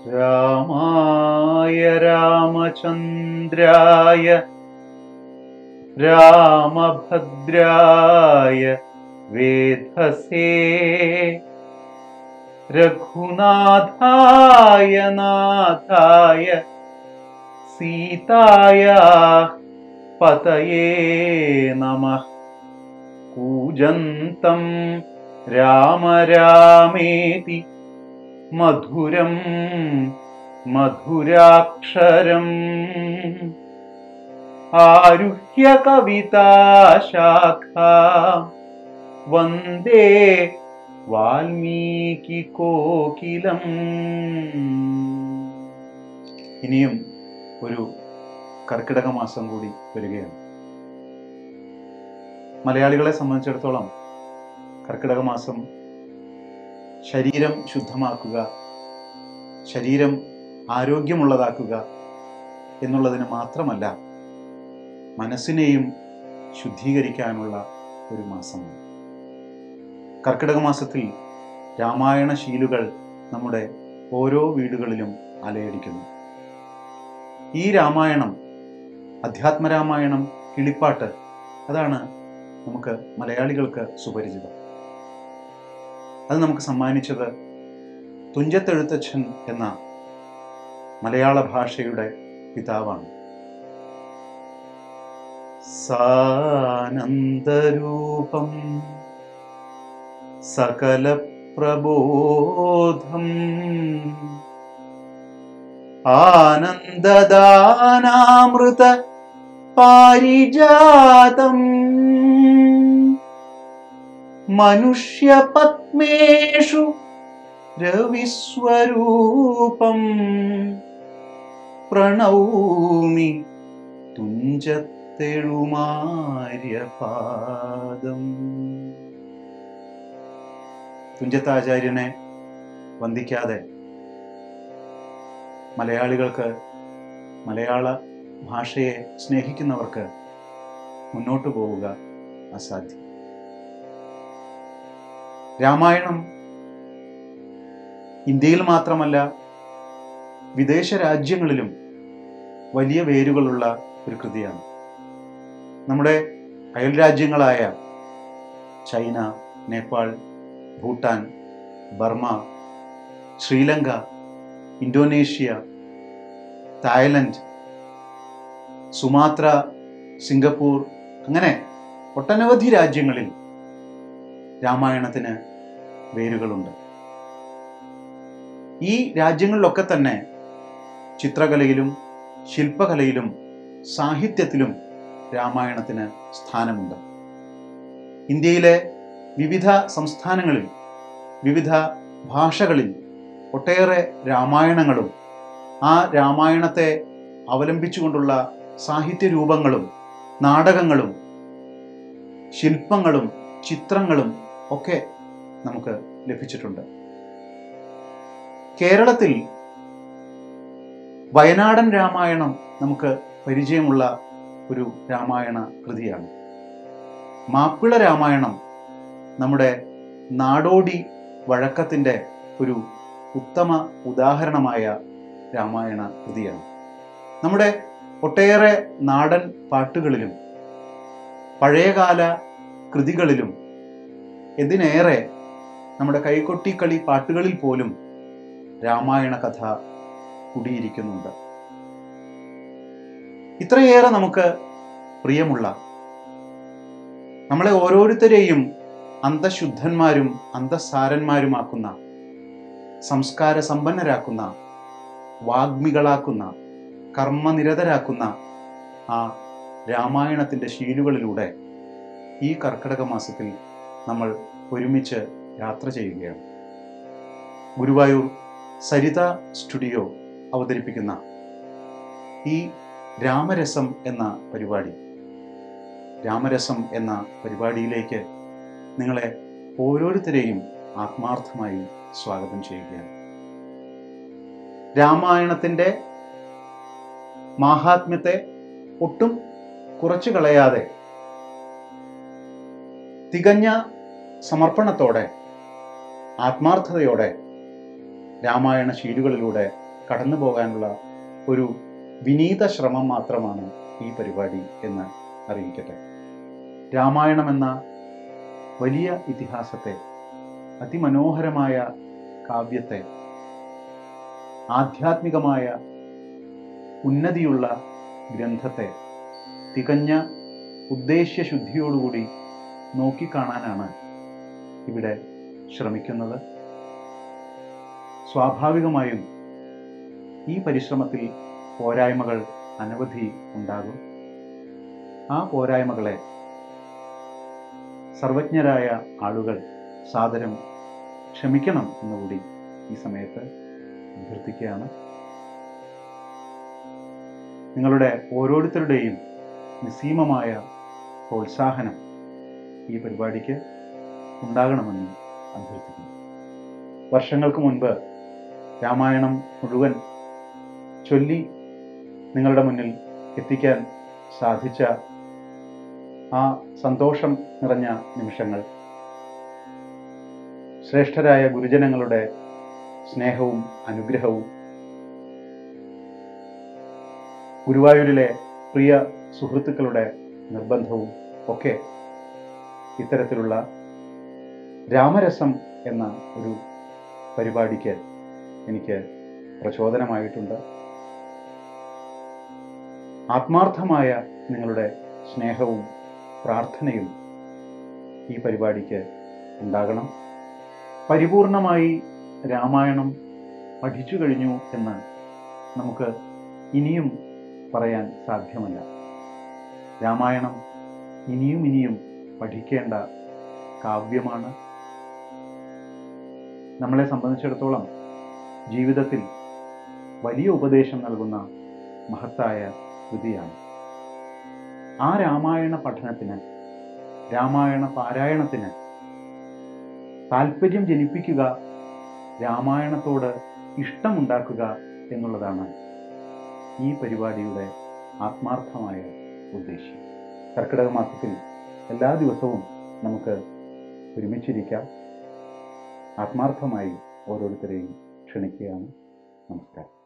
രാമായ രാമചന്ദ്രായ രാമഭദ്രായ വേധസേ രഘുനാഥായ നാഥായ സീതായ പതയേ നമഃ കൂജന്തം രാമ രാമേതി മധുരം മധുരാക്ഷരം ആരുഹ്യ കവിതാശാഖ വന്ദേ വാൽമീകി കോകിലം ഇനിയും ഒരു കർക്കിടക മാസം കൂടി വരികയാണ് മലയാളികളെ സംബന്ധിച്ചിടത്തോളം കർക്കിടക മാസം ശരീരം ശുദ്ധമാക്കുക ശരീരം ആരോഗ്യമുള്ളതാക്കുക എന്നുള്ളതിന് മാത്രമല്ല മനസ്സിനെയും ശുദ്ധീകരിക്കാനുള്ള ഒരു മാസമാണ് കർക്കിടക മാസത്തിൽ രാമായണ ശീലുകൾ നമ്മുടെ ഓരോ വീടുകളിലും അലയടിക്കുന്നു ഈ രാമായണം അധ്യാത്മരാമായണം കിളിപ്പാട്ട് അതാണ് നമുക്ക് മലയാളികൾക്ക് സുപരിചിതം അത് നമുക്ക് സമ്മാനിച്ചത് തുഞ്ചത്തെഴുത്തച്ഛൻ എന്ന മലയാള ഭാഷയുടെ പിതാവാണ് സാനന്ദരൂപം സകല പ്രബോധം ആനന്ദദാനാമൃത പാരിജാതം മനുഷ്യപത്മേഷു രവിസ്വരൂപം പ്രണൗമി തുഞ്ചത്തെഴുമാര്യപാദം തുഞ്ചത്താചാര്യനെ വന്ദിക്കാതെ മലയാളികൾക്ക് മലയാള ഭാഷയെ സ്നേഹിക്കുന്നവർക്ക് മുന്നോട്ടു പോവുക അസാധ്യം രാമായണം ഇന്ത്യയിൽ മാത്രമല്ല വിദേശ രാജ്യങ്ങളിലും വലിയ വേരുകളുള്ള ഒരു കൃതിയാണ് നമ്മുടെ അയൽ രാജ്യങ്ങളായ China Nepal Bhutan Burma Sri Lanka Indonesia Thailand Sumatra Singapore അങ്ങനെ ഒട്ടനവധി രാജ്യങ്ങളിൽ രാമായണത്തിന് വേരുകളുണ്ട് ഈ രാജ്യങ്ങളിലൊക്കെ തന്നെ ചിത്രകലയിലും ശില്പകലയിലും സാഹിത്യത്തിലും രാമായണത്തിന് സ്ഥാനമുണ്ട് ഇന്ത്യയിലെ വിവിധ സംസ്ഥാനങ്ങളിൽ വിവിധ ഭാഷകളിൽ ഒട്ടേറെ രാമായണങ്ങളും ആ രാമായണത്തെ അവലംബിച്ചുകൊണ്ടുള്ള സാഹിത്യ രൂപങ്ങളും നാടകങ്ങളും ശില്പങ്ങളും ചിത്രങ്ങളും ഒക്കെ നമുക്ക് ലഭിച്ചിട്ടുണ്ട് കേരളത്തിൽ വയനാടൻ രാമായണം നമുക്ക് പരിചയമുള്ള ഒരു രാമായണ കൃതിയാണ് മാപ്പിള രാമായണം നമ്മുടെ നാടോടി വഴക്കത്തിൻ്റെ ഒരു ഉത്തമ ഉദാഹരണമായ രാമായണ കൃതിയാണ് നമ്മുടെ ഒട്ടേറെ നാടൻ പാട്ടുകളിലും പഴയകാല കൃതികളിലും എന്തിനേറെ നമ്മുടെ കൈകൊട്ടിക്കളി പാട്ടുകളിൽ പോലും രാമായണ കഥ കുടിയിരിക്കുന്നുണ്ട് ഇത്രയേറെ നമുക്ക് പ്രിയമുള്ള നമ്മളെ ഓരോരുത്തരെയും അന്തശുദ്ധന്മാരും അന്തസാരന്മാരുമാക്കുന്ന സംസ്കാര സമ്പന്നരാക്കുന്ന വാഗ്മികളാക്കുന്ന കർമ്മനിരതരാക്കുന്ന ആ രാമായണത്തിൻ്റെ ശീലുകളിലൂടെ ഈ കർക്കിടക മാസത്തിൽ നമ്മൾ ഒരുമിച്ച് യാത്ര ചെയ്യുകയാണ് ഗുരുവായൂർ സരിത സ്റ്റുഡിയോ അവതരിപ്പിക്കുന്ന ഈ രാമരസം എന്ന പരിപാടി രാമരസം എന്ന പരിപാടിയിലേക്ക് നിങ്ങളെ ഓരോരുത്തരെയും ആത്മാർത്ഥമായി സ്വാഗതം ചെയ്യുകയാണ് രാമായണത്തിൻ്റെ മാഹാത്മ്യത്തെ ഒട്ടും കുറച്ചു കളയാതെ തികഞ്ഞ സമർപ്പണത്തോടെ ആത്മാർത്ഥതയോടെ രാമായണ ശീലുകളിലൂടെ കടന്നു പോകാനുള്ള ഒരു വിനീത ശ്രമം മാത്രമാണ് ഈ പരിപാടി എന്ന് അറിയിക്കട്ടെ രാമായണം എന്ന വലിയ ഇതിഹാസത്തെ അതിമനോഹരമായ കാവ്യത്തെ ആധ്യാത്മികമായ ഉന്നതിയുള്ള ഗ്രന്ഥത്തെ തികഞ്ഞ ഉദ്ദേശ്യശുദ്ധിയോടുകൂടി നോക്കിക്കാണാനാണ് ഇവിടെ ശ്രമിക്കുന്നത് സ്വാഭാവികമായും ഈ പരിശ്രമത്തിൽ പോരായ്മകൾ അനവധി ഉണ്ടാകും ആ പോരായ്മകളെ സർവജ്ഞരായ ആളുകൾ സാദരം ക്ഷമിക്കണം എന്നുകൂടി ഈ സമയത്ത് അഭ്യർത്ഥിക്കുകയാണ് നിങ്ങളുടെ ഓരോരുത്തരുടെയും നിസ്സീമമായ പ്രോത്സാഹനം ഈ പരിപാടിക്ക് ഉണ്ടാകണമെന്ന് അഭ്യർത്ഥിക്കുന്നു വർഷങ്ങൾക്ക് മുൻപ് രാമായണം മുഴുവൻ ചൊല്ലി നിങ്ങളുടെ മുന്നിൽ എത്തിക്കാൻ സാധിച്ച ആ സന്തോഷം നിറഞ്ഞ നിമിഷങ്ങൾ ശ്രേഷ്ഠരായ ഗുരുജനങ്ങളുടെ സ്നേഹവും അനുഗ്രഹവും ഗുരുവായൂരിലെ പ്രിയ സുഹൃത്തുക്കളുടെ നിർബന്ധവും ഒക്കെ ഇത്തരത്തിലുള്ള രാമരസം എന്ന ഒരു പരിപാടിക്ക് എനിക്ക് പ്രചോദനമായിട്ടുണ്ട് ആത്മാർത്ഥമായ നിങ്ങളുടെ സ്നേഹവും പ്രാർത്ഥനയും ഈ പരിപാടിക്ക് ഉണ്ടാകണം പരിപൂർണമായി രാമായണം പഠിച്ചു കഴിഞ്ഞു എന്ന് നമുക്ക് ഇനിയും പറയാൻ സാധ്യമല്ല രാമായണം ഇനിയും ഇനിയും പഠിക്കേണ്ട കാവ്യമാണ് നമ്മളെ സംബന്ധിച്ചിടത്തോളം ജീവിതത്തിൽ വലിയ ഉപദേശം നൽകുന്ന മഹത്തായ കൃതിയാണ് ആ രാമായണ പഠനത്തിന് രാമായണ പാരായണത്തിന് താല്പര്യം ജനിപ്പിക്കുക രാമായണത്തോട് ഇഷ്ടമുണ്ടാക്കുക എന്നുള്ളതാണ് ഈ പരിപാടിയുടെ ആത്മാർത്ഥമായ ഉദ്ദേശ്യം കർക്കിടക മാസത്തിൽ എല്ലാ ദിവസവും നമുക്ക് ഒരുമിച്ചിരിക്കാം ആത്മാർത്ഥമായി ഓരോരുത്തരെയും ക്ഷണിക്കുകയാണ് നമസ്കാരം